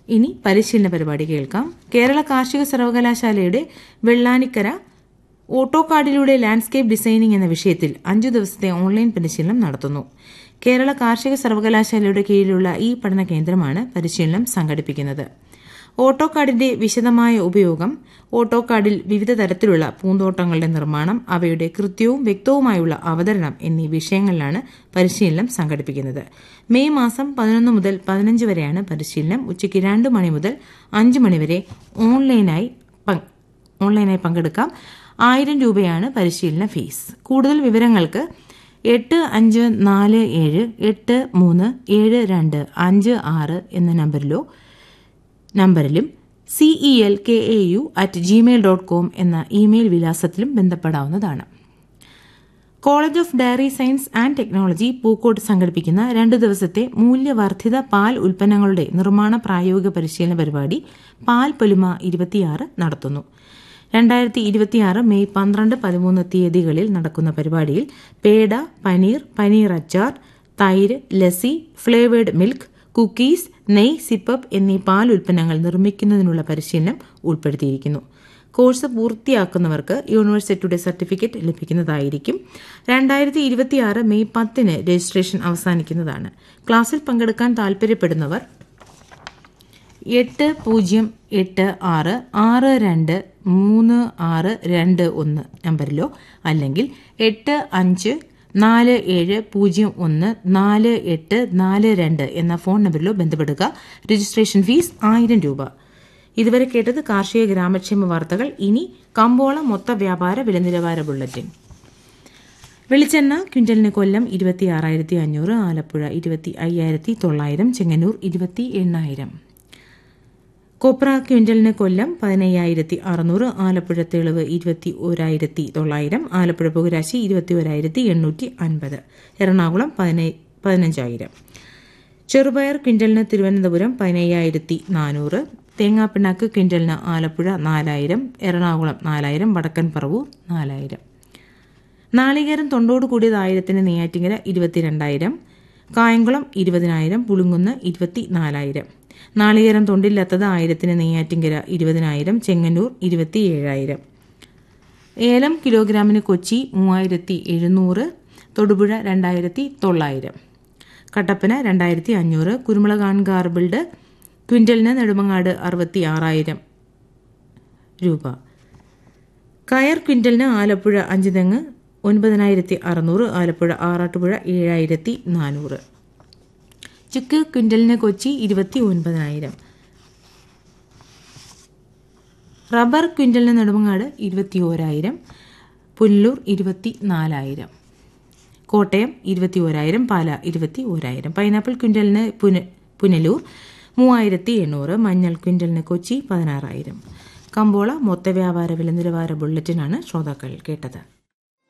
ഇനി പരിശീലന പരിപാടി കേൾക്കാം കേരള കാർഷിക സർവകലാശാലയുടെ വെള്ളാനിക്കര ഓട്ടോ കാർഡിലൂടെ ലാൻഡ്സ്കേപ്പ് ഡിസൈനിംഗ് എന്ന വിഷയത്തിൽ അഞ്ചു ദിവസത്തെ ഓൺലൈൻ പരിശീലനം നടത്തുന്നു കേരള കാർഷിക സർവകലാശാലയുടെ കീഴിലുള്ള ഈ പഠന കേന്ദ്രമാണ് പരിശീലനം സംഘടിപ്പിക്കുന്നത് ഓട്ടോ കാർഡിന്റെ വിശദമായ ഉപയോഗം ഓട്ടോ കാർഡിൽ വിവിധ തരത്തിലുള്ള പൂന്തോട്ടങ്ങളുടെ നിർമ്മാണം അവയുടെ കൃത്യവും വ്യക്തവുമായുള്ള അവതരണം എന്നീ വിഷയങ്ങളിലാണ് പരിശീലനം സംഘടിപ്പിക്കുന്നത് മെയ് മാസം പതിനൊന്ന് മുതൽ പതിനഞ്ച് വരെയാണ് പരിശീലനം ഉച്ചയ്ക്ക് രണ്ട് മണി മുതൽ അഞ്ച് മണി വരെ ഓൺലൈനായി പങ്ക്- ഓൺലൈനായി പങ്കെടുക്കാം ആയിരം രൂപയാണ് പരിശീലന ഫീസ് കൂടുതൽ വിവരങ്ങൾക്ക് എട്ട് അഞ്ച് നാല് ഏഴ് എട്ട് മൂന്ന് ഏഴ് രണ്ട് അഞ്ച് ആറ് എന്ന നമ്പറിലോ നമ്പറിലും C E L K A U at Gmail dot com email ഇമെയിൽ വിലാസത്തിലും ബന്ധപ്പെടാവുന്നതാണ് college of dairy science and technology പൂക്കോട്ട് സംഘടിപ്പിക്കുന്ന രണ്ട് ദിവസത്തെ മൂല്യവർദ്ധിത പാൽ ഉൽപ്പന്നങ്ങളുടെ നിർമ്മാണ പ്രായോഗിക പരിശീലന പരിപാടി പാൽ പൊലിമ ഇരുപത്തിയാറ് നടത്തുന്നു രണ്ടായിരത്തി ഇരുപത്തിയാറ് മെയ് പന്ത്രണ്ട് പതിമൂന്ന് തീയതികളിൽ നടക്കുന്ന പരിപാടിയിൽ പേട പനീർ പനീർ അച്ചാർ തൈര് ലസ്സി ഫ്ലേവേഡ് മിൽക്ക് കുക്കീസ് നെയ് സിപ്പപ്പ് എന്നീ പാൽ ഉൽപ്പന്നങ്ങൾ നിർമ്മിക്കുന്നതിനുള്ള പരിശീലനം ഉൾപ്പെടുത്തിയിരിക്കുന്നു കോഴ്സ് പൂർത്തിയാക്കുന്നവർക്ക് യൂണിവേഴ്സിറ്റിയുടെ സർട്ടിഫിക്കറ്റ് ലഭിക്കുന്നതായിരിക്കും രണ്ടായിരത്തി ഇരുപത്തിയാറ് മെയ് പത്തിന് രജിസ്ട്രേഷൻ അവസാനിക്കുന്നതാണ് ക്ലാസ്സിൽ പങ്കെടുക്കാൻ താൽപ്പര്യപ്പെടുന്നവർ എട്ട് പൂജ്യം എട്ട് ആറ് ആറ് രണ്ട് മൂന്ന് ആറ് രണ്ട് ഒന്ന് നമ്പറിലോ അല്ലെങ്കിൽ എട്ട് അഞ്ച് നാല് ഏഴ് പൂജ്യം ഒന്ന് നാല് എട്ട് നാല് രണ്ട് എന്ന ഫോൺ നമ്പറിലോ ബന്ധപ്പെടുക രജിസ്ട്രേഷൻ ഫീസ് ആയിരം രൂപ ഇതുവരെ കേട്ടത് കാർഷിക ഗ്രാമക്ഷേമ വാർത്തകൾ ഇനി കമ്പോള മൊത്ത വ്യാപാര വില നിലവാര ബുള്ളറ്റിൻ വെളിച്ചെണ്ണ ക്വിന്റലിന് കൊല്ലം ഇരുപത്തി ആറായിരത്തി അഞ്ഞൂറ് ആലപ്പുഴ ഇരുപത്തി അയ്യായിരത്തി തൊള്ളായിരം ചെങ്ങന്നൂർ ഇരുപത്തി എണ്ണായിരം കൊപ്ര ക്വിന്റലിന് കൊല്ലം പതിനയ്യായിരത്തി അറുന്നൂറ് ആലപ്പുഴ തെളിവ് ഇരുപത്തി ഒരായിരത്തി തൊള്ളായിരം ആലപ്പുഴ പുകരാശി ഇരുപത്തി ഒരായിരത്തി എണ്ണൂറ്റി അൻപത് എറണാകുളം പതിനൈ പതിനഞ്ചായിരം ചെറുപയർ ക്വിന്റലിന് തിരുവനന്തപുരം പതിനയ്യായിരത്തി നാനൂറ് തേങ്ങാപ്പിണ്ണാക്ക് ക്വിന്റലിന് ആലപ്പുഴ നാലായിരം എറണാകുളം നാലായിരം വടക്കൻ പറവൂർ നാലായിരം നാളികേരം തൊണ്ടോട് കൂടിയത് ആയിരത്തിന് നെയ്യാറ്റിങ്കര ഇരുപത്തിരണ്ടായിരം കായംകുളം ഇരുപതിനായിരം പുളുങ്കുന്ന് ഇരുപത്തി നാലായിരം നാളികേരം തൊണ്ടില്ലാത്തത് ആയിരത്തിന് നെയ്യാറ്റിങ്കര ഇരുപതിനായിരം ചെങ്ങന്നൂർ ഇരുപത്തി ഏഴായിരം ഏലം കിലോഗ്രാമിന് കൊച്ചി മൂവായിരത്തി എഴുന്നൂറ് തൊടുപുഴ രണ്ടായിരത്തി തൊള്ളായിരം കട്ടപ്പന രണ്ടായിരത്തി അഞ്ഞൂറ് കുരുമുളകാൻ ഗാർബിൾഡ് ക്വിൻ്റലിന് നെടുമങ്ങാട് അറുപത്തി ആറായിരം രൂപ കയർ ക്വിൻ്റലിന് ആലപ്പുഴ അഞ്ച് തെങ്ങ് ഒൻപതിനായിരത്തി അറുന്നൂറ് ആലപ്പുഴ ആറാട്ടുപുഴ ഏഴായിരത്തി നാനൂറ് ചുക്ക് ക്വിൻ്റലിന് കൊച്ചി ഇരുപത്തി ഒൻപതിനായിരം റബ്ബർ ക്വിൻ്റലിന് നെടുമങ്ങാട് ഇരുപത്തി ഓരായിരം പുല്ലൂർ ഇരുപത്തി നാലായിരം കോട്ടയം ഇരുപത്തി ഓരായിരം പാല ഇരുപത്തി ഓരായിരം പൈനാപ്പിൾ ക്വിൻ്റലിന് പുന പുനലൂർ മൂവായിരത്തി എണ്ണൂറ് മഞ്ഞൾ ക്വിൻ്റലിന് കൊച്ചി പതിനാറായിരം കമ്പോള മൊത്ത വ്യാപാര വില നിലവാര ബുള്ളറ്റിനാണ് ശ്രോതാക്കൾ കേട്ടത്